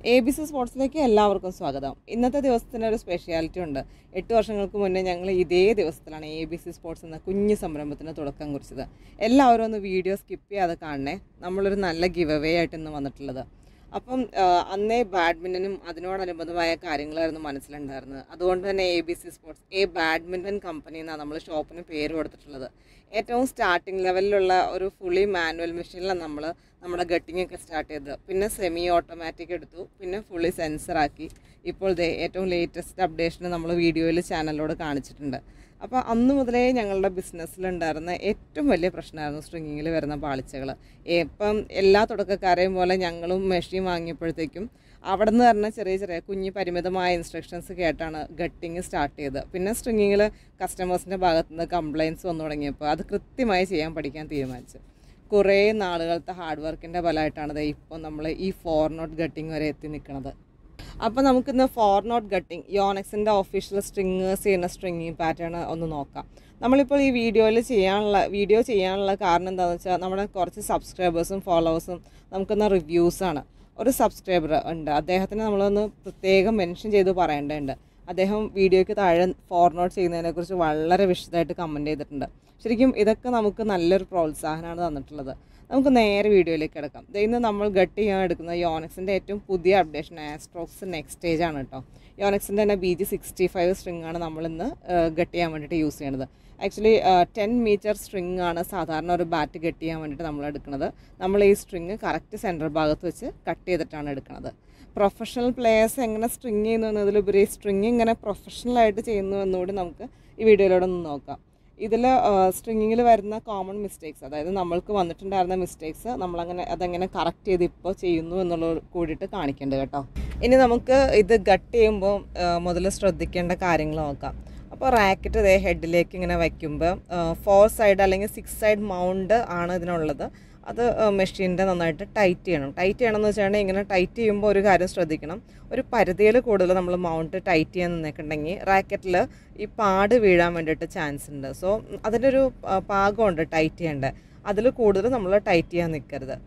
A B C സ്പോർട്സിലേക്ക് എല്ലാവർക്കും സ്വാഗതം ഇന്നത്തെ ദിവസത്തിന് ഒരു സ്പെഷ്യാലിറ്റി ഉണ്ട് എട്ട് വർഷങ്ങൾക്ക് മുന്നേ ഞങ്ങൾ ഇതേ ദിവസത്തിലാണ് എ ബി സി സ്പോർട്സ് എന്ന കുഞ്ഞു സംരംഭത്തിന് തുടക്കം കുറിച്ചത് എല്ലാവരും ഒന്ന് വീഡിയോ സ്കിപ്പ് ചെയ്യാതെ കാണണേ നമ്മളൊരു നല്ല ഗിവ് അവേ ആയിട്ട് ഇന്ന് വന്നിട്ടുള്ളത് അപ്പം ആ, അന്നേ ബാഡ്മിൻ്റനും അതിനോടനുബന്ധമായ കാര്യങ്ങളായിരുന്നു മനസ്സിലുണ്ടായിരുന്നത് അതുകൊണ്ട് തന്നെ A B C sports a badminton company എന്നാണ് നമ്മൾ ഷോപ്പിന് പേര് കൊടുത്തിട്ടുള്ളത് ഏറ്റവും സ്റ്റാർട്ടിംഗ് ലെവലിലുള്ള ഒരു ഫുള്ളി മാനുവൽ മെഷീനിലാണ് നമ്മൾ നമ്മുടെ ഗട്ടിങ് ഒക്കെ സ്റ്റാർട്ട് ചെയ്തത് പിന്നെ സെമി ഓട്ടോമാറ്റിക് എടുത്തു പിന്നെ ഫുള്ളി സെൻസറാക്കി ഇപ്പോൾ ദേ ഏറ്റവും ലേറ്റസ്റ്റ് അപ്ഡേഷൻ നമ്മൾ വീഡിയോയിൽ ചാനലിലൂടെ കാണിച്ചിട്ടുണ്ട് അപ്പോൾ അന്ന് മുതലേ ഞങ്ങളുടെ ബിസിനസ്സിലുണ്ടായിരുന്ന ഏറ്റവും വലിയ പ്രശ്നമായിരുന്നു സ്ട്രിങ്ങിങ്ങിൽ വരുന്ന പാളിച്ചകൾ ഇപ്പം എല്ലാ തുടക്കക്കാരെയും പോലെ ഞങ്ങളും മെഷീൻ വാങ്ങിയപ്പോഴത്തേക്കും അവിടെ നിന്ന് പറഞ്ഞ ചെറിയ ചെറിയ കുഞ്ഞു പരിമിതമായ ഇൻസ്ട്രക്ഷൻസ് കേട്ടാണ് ഗട്ടിങ് സ്റ്റാർട്ട് ചെയ്തത് പിന്നെ സ്ട്രിങ്ങിങ്ങിൽ കസ്റ്റമേഴ്സിൻ്റെ ഭാഗത്തു നിന്ന് കംപ്ലയിൻസ് വന്നു തുടങ്ങിയപ്പോൾ അത് കൃത്യമായി ചെയ്യാൻ പഠിക്കാൻ തീരുമാനിച്ചു കുറേ നാളുകളത്തെ ഹാർഡ് വർക്കിൻ്റെ ഫലമായിട്ടാണ് ദേ ഇപ്പോൾ നമ്മൾ ഈ ഫോർ നോട്ട് ഗട്ടിങ് വരെ എത്തി നിൽക്കുന്നത് അപ്പോൾ നമുക്കിന്ന് ഫോർ നോട്ട് ഗട്ടിങ് യോണക്സിൻ്റെ ഒഫീഷ്യൽ സ്ട്രിങ്ങേഴ്സ് ചെയ്യുന്ന സ്ട്രിങ്ങിങ് പാറ്റേൺ ഒന്ന് നോക്കാം നമ്മളിപ്പോൾ ഈ വീഡിയോയിൽ ചെയ്യാനുള്ള വീഡിയോ ചെയ്യാനുള്ള കാരണം എന്താണെന്ന് വെച്ചാൽ നമ്മുടെ കുറച്ച് സബ്സ്ക്രൈബേഴ്സും ഫോളോവേഴ്സും നമുക്കിന്ന് റിവ്യൂസാണ് ഒരു സബ്സ്ക്രൈബർ ഉണ്ട് അദ്ദേഹത്തിന് നമ്മളൊന്ന് പ്രത്യേകം മെൻഷൻ ചെയ്ത് പറയേണ്ടതുണ്ട് അദ്ദേഹം വീഡിയോയ്ക്ക് താഴെ ഫോർ നോട്ട് ചെയ്യുന്നതിനെക്കുറിച്ച് വളരെ വിശദമായിട്ട് കമൻറ്റ് ചെയ്തിട്ടുണ്ട് ശരിക്കും ഇതൊക്കെ നമുക്ക് നല്ലൊരു പ്രോത്സാഹനമാണ് തന്നിട്ടുള്ളത് നമുക്ക് നേരെ വീഡിയോയിലേക്ക് കിടക്കാം ദേ ഇന്ന് നമ്മൾ ഗട്ട് ചെയ്യാൻ എടുക്കുന്ന യോണക്സിൻ്റെ ഏറ്റവും പുതിയ അപ്ഡേഷൻ ആസ്ട്രോക്സ് നെക്സ്റ്റ് സ്റ്റേജ് ആണ് കേട്ടോ യോണക്സിൻ്റെ തന്നെ B G sixty five string ആണ് നമ്മളിന്ന് ഗട്ട് ചെയ്യാൻ വേണ്ടിയിട്ട് യൂസ് ചെയ്യണത് ആക്ച്വലി ടെൻ മീറ്റർ സ്ട്രിങ് ആണ് സാധാരണ ഒരു ബാറ്റ് ഗട്ട് ചെയ്യാൻ വേണ്ടിയിട്ട് നമ്മൾ എടുക്കുന്നത് നമ്മൾ ഈ സ്ട്രിങ് കറക്റ്റ് സെൻറ്റർ ഭാഗത്ത് വെച്ച് കട്ട് ചെയ്തിട്ടാണ് എടുക്കുന്നത് പ്രൊഫഷണൽ പ്ലെയേഴ്സ് എങ്ങനെ സ്ട്രിങ് ചെയ്യുന്നു എന്നതിലുപരി സ്ട്രിങ് ഇങ്ങനെ പ്രൊഫഷണലായിട്ട് ചെയ്യുന്നു എന്നുകൂടി നമുക്ക് ഈ വീഡിയോയിലൂടെ ഒന്ന് നോക്കാം ഇതിൽ സ്ട്രിങ്ങിങ്ങിൽ വരുന്ന കോമൺ മിസ്റ്റേക്സ് അതായത് നമ്മൾക്ക് വന്നിട്ടുണ്ടായിരുന്ന മിസ്റ്റേക്സ് നമ്മളങ്ങനെ അതെങ്ങനെ കറക്റ്റ് ചെയ്ത് ഇപ്പോൾ ചെയ്യുന്നു എന്നുള്ളത് കൂടിയിട്ട് കാണിക്കേണ്ടത് കേട്ടോ ഇനി നമുക്ക് ഇത് ഗട്ട് ചെയ്യുമ്പോൾ മുതൽ ശ്രദ്ധിക്കേണ്ട കാര്യങ്ങൾ നോക്കാം അപ്പോൾ റാക്കറ്റ് ഇതേ ഹെഡിലേക്ക് ഇങ്ങനെ വയ്ക്കുമ്പോൾ ഫോർ സൈഡ് അല്ലെങ്കിൽ സിക്സ് സൈഡ് മൗണ്ട് ആണ് ഇതിനുള്ളത് അത് മെഷീൻ്റെ നന്നായിട്ട് ടൈറ്റ് ചെയ്യണം ടൈറ്റ് ചെയ്യണം എന്ന് വെച്ചിട്ടുണ്ടെങ്കിൽ ഇങ്ങനെ ടൈറ്റ് ചെയ്യുമ്പോൾ ഒരു കാര്യം ശ്രദ്ധിക്കണം ഒരു പരിധിയിൽ കൂടുതൽ നമ്മൾ മൗണ്ട് ടൈറ്റ് ചെയ്യാൻ നിന്നിട്ടുണ്ടെങ്കിൽ റാക്കറ്റിൽ ഈ പാട് വീഴാൻ വേണ്ടിയിട്ട് ചാൻസ് ഉണ്ട് സോ അതിൻ്റെ ഒരു ആ, പാകമുണ്ട് ടൈറ്റ് ചെയ്യേണ്ടത് അതിൽ കൂടുതൽ നമ്മൾ ടൈറ്റ് ചെയ്യാൻ നിൽക്കരുത്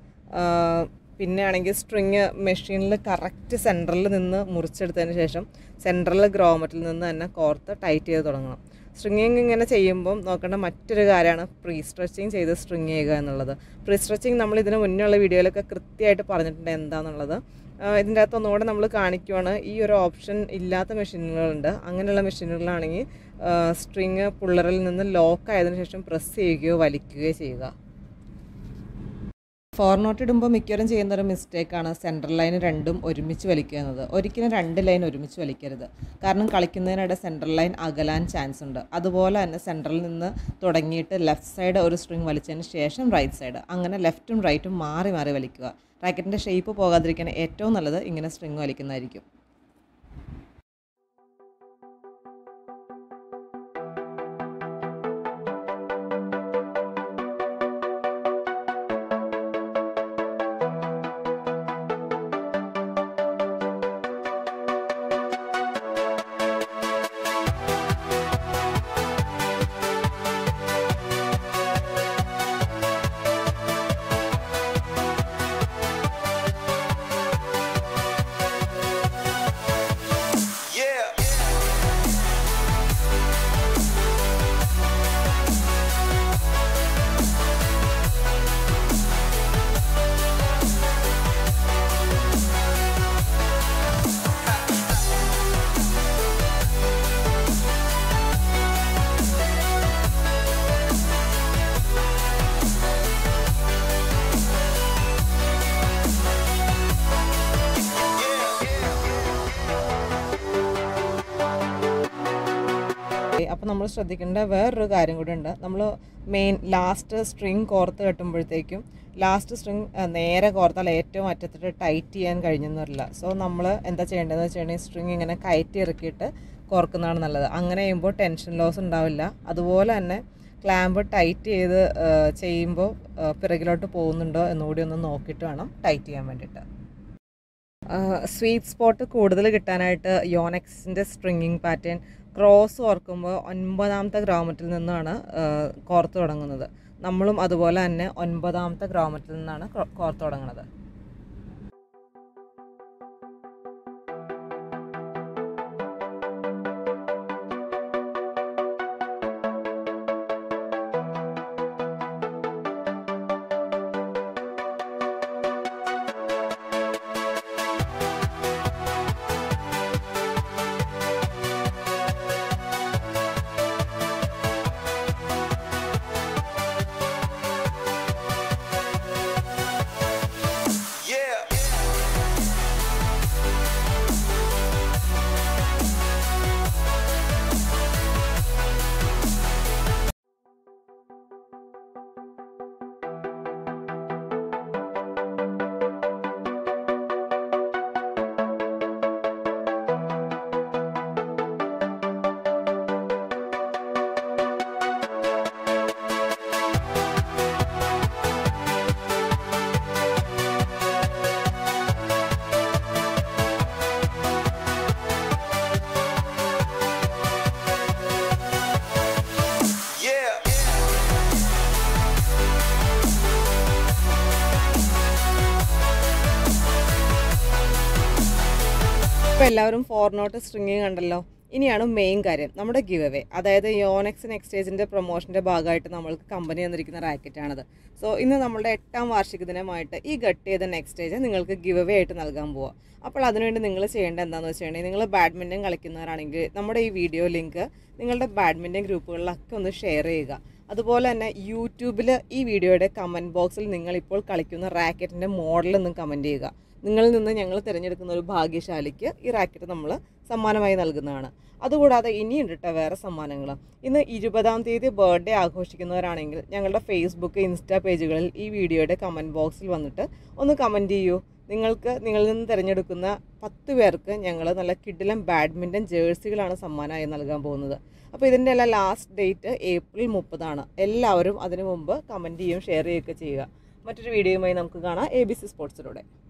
പിന്നെ ആണെങ്കിൽ സ്ട്രിങ് മെഷീനിൽ കറക്റ്റ് സെൻറ്ററിൽ നിന്ന് മുറിച്ചെടുത്തതിന് ശേഷം സെൻറ്ററിൽ ഗ്രോമറ്റിൽ നിന്ന് തന്നെ കോർത്ത് ടൈറ്റ് ചെയ്ത് തുടങ്ങണം സ്ട്രിങ്ങിങ് ഇങ്ങനെ ചെയ്യുമ്പം നോക്കേണ്ട മറ്റൊരു കാര്യമാണ് പ്രീ സ്ട്രെച്ചിങ് ചെയ്ത് സ്ട്രിങ് ചെയ്യുക എന്നുള്ളത് പ്രീ സ്ട്രെച്ചിങ് നമ്മൾ ഇതിന് മുന്നേ ഉള്ള വീഡിയോയിലൊക്കെ കൃത്യമായിട്ട് പറഞ്ഞിട്ടുണ്ട് എന്താണെന്നുള്ളത് ആഹ് ഇതിൻ്റെ അകത്ത് ഒന്നുകൂടെ നമ്മൾ കാണിക്കുവാണ് ഈ ഒരു ഓപ്ഷൻ ഇല്ലാത്ത മെഷീനുകളുണ്ട് അങ്ങനെയുള്ള മെഷീനുകളാണെങ്കിൽ സ്ട്രിങ് പുള്ളറിൽ നിന്ന് ലോക്ക് ആയതിനു ശേഷം പ്രസ് ചെയ്യുകയോ വലിക്കുകയോ ചെയ്യുക ഫോർ നോട്ട് ഇടുമ്പോൾ മിക്കവരും ചെയ്യുന്ന ഒരു മിസ്റ്റേക്കാണ് സെൻട്രൽ ലൈൻ രണ്ടും ഒരുമിച്ച് വലിക്കുക എന്നത് ഒരിക്കലും രണ്ട് ലൈൻ ഒരുമിച്ച് വലിക്കരുത് കാരണം കളിക്കുന്നതിനിടെ സെൻട്രൽ ലൈൻ അകലാൻ ചാൻസ് ഉണ്ട് അതുപോലെ തന്നെ സെൻട്രലിൽ നിന്ന് തുടങ്ങിയിട്ട് ലെഫ്റ്റ് സൈഡ് ഒരു സ്ട്രിങ് വലിച്ചതിന് ശേഷം റൈറ്റ് സൈഡ് അങ്ങനെ ലെഫ്റ്റും റൈറ്റും മാറി മാറി വലിക്കുക റാക്കറ്റിൻ്റെ ഷേപ്പ് പോകാതിരിക്കാൻ ഏറ്റവും നല്ലത് ഇങ്ങനെ സ്ട്രിങ് വലിക്കുന്നതായിരിക്കും Yeah. അപ്പോൾ നമ്മൾ ശ്രദ്ധിക്കേണ്ട വേറൊരു കാര്യം കൂടി ഉണ്ട് നമ്മൾ മെയിൻ ലാസ്റ്റ് സ്ട്രിങ് കോർത്ത് കെട്ടുമ്പോഴത്തേക്കും ലാസ്റ്റ് സ്ട്രിങ് നേരെ കോർത്താൽ ഏറ്റവും അറ്റത്തിട്ട് ടൈറ്റ് ചെയ്യാൻ കഴിഞ്ഞെന്ന് വരില്ല സോ നമ്മൾ എന്താ ചെയ്യേണ്ടതെന്ന് വെച്ചിട്ടുണ്ടെങ്കിൽ സ്ട്രിങ് ഇങ്ങനെ കയറ്റി ഇറക്കിയിട്ട് കോർക്കുന്നതാണ് നല്ലത് അങ്ങനെ ചെയ്യുമ്പോൾ ടെൻഷൻ ലോസ് ഉണ്ടാവില്ല അതുപോലെ തന്നെ ക്ലാമ്പ് ടൈറ്റ് ചെയ്ത് ആ, ചെയ്യുമ്പോൾ ആ, പിറകിലോട്ട് പോകുന്നുണ്ടോ എന്നുകൂടി ഒന്ന് നോക്കിയിട്ട് വേണം ടൈറ്റ് ചെയ്യാൻ വേണ്ടിയിട്ട് സ്വീറ്റ് സ്പോട്ട് കൂടുതൽ കിട്ടാനായിട്ട് യോനെക്സിൻ്റെ സ്ട്രിങ്ങിങ് പാറ്റേൺ ക്രോസ് ഓർക്കുമ്പോൾ ഒൻപതാമത്തെ ഗ്രാമത്തിൽ നിന്നാണ് ആ, കോർത്ത് തുടങ്ങുന്നത് നമ്മളും അതുപോലെ തന്നെ ഒൻപതാമത്തെ ഗ്രാമത്തിൽ നിന്നാണ് ക്രോ- കോർത്ത് തുടങ്ങുന്നത് അപ്പോൾ എല്ലാവരും ഫോർ നോട്ട് സ്ട്രിങ് കണ്ടല്ലോ ഇനിയാണ് മെയിൻ കാര്യം നമ്മുടെ ഗിവ് അവേ അതായത് യോനെക്സ് നെക്സ്റ്റേജിൻ്റെ പ്രൊമോഷൻ്റെ ഭാഗമായിട്ട് നമ്മൾക്ക് കമ്പനി തന്നിരിക്കുന്ന റാക്കറ്റാണത് സോ ഇന്ന് നമ്മളുടെ എട്ടാം വാർഷിക ദിനമായിട്ട് ഈ ഗട്ട് ചെയ്ത നെക്സ്റ്റേജ് നിങ്ങൾക്ക് ഗിവ് അവേ ആയിട്ട് നൽകാൻ പോവാം അപ്പോൾ അതിനുവേണ്ടി നിങ്ങൾ ചെയ്യേണ്ട എന്താണെന്ന് വെച്ചിട്ടുണ്ടെങ്കിൽ നിങ്ങൾ ബാഡ്മിൻ്റൺ കളിക്കുന്നവരാണെങ്കിൽ നമ്മുടെ ഈ വീഡിയോ ലിങ്ക് നിങ്ങളുടെ ബാഡ്മിൻ്റൺ ഗ്രൂപ്പുകളിലൊക്കെ ഒന്ന് ഷെയർ ചെയ്യുക അതുപോലെ തന്നെ യൂട്യൂബിൽ ഈ വീഡിയോയുടെ കമൻറ്റ് ബോക്സിൽ നിങ്ങൾ ഇപ്പോൾ കളിക്കുന്ന റാക്കറ്റിൻ്റെ മോഡലൊന്നും കമൻറ്റ് ചെയ്യുക നിങ്ങളിൽ നിന്ന് ഞങ്ങൾ തിരഞ്ഞെടുക്കുന്ന ഒരു ഭാഗ്യശാലിക്ക് ഈ റാക്കറ്റ് നമ്മൾ സമ്മാനമായി നൽകുന്നതാണ് അതുകൂടാതെ ഇനിയുണ്ട് കേട്ടോ വേറെ സമ്മാനങ്ങൾ ഇന്ന് ഇരുപതാം തീയതി ബർത്ത്ഡേ ആഘോഷിക്കുന്നവരാണെങ്കിൽ ഞങ്ങളുടെ ഫേസ്ബുക്ക് ഇൻസ്റ്റാ പേജുകളിൽ ഈ വീഡിയോയുടെ കമൻറ്റ് ബോക്സിൽ വന്നിട്ട് ഒന്ന് കമൻറ്റ് ചെയ്യൂ നിങ്ങൾക്ക് നിങ്ങളിൽ നിന്ന് തിരഞ്ഞെടുക്കുന്ന പത്ത് പേർക്ക് ഞങ്ങൾ നല്ല കിഡിലം ബാഡ്മിൻ്റൺ ജേഴ്സികളാണ് സമ്മാനമായി നൽകാൻ പോകുന്നത് അപ്പോൾ ഇതിൻ്റെ എല്ലാം ലാസ്റ്റ് ഡേറ്റ് ഏപ്രിൽ മുപ്പതാണ് എല്ലാവരും അതിനു മുമ്പ് കമൻറ്റ് ചെയ്യും ഷെയർ ചെയ്യുകയൊക്കെ ചെയ്യുക മറ്റൊരു വീഡിയോയുമായി നമുക്ക് കാണാം എ ബി സി സ്പോർട്സിലൂടെ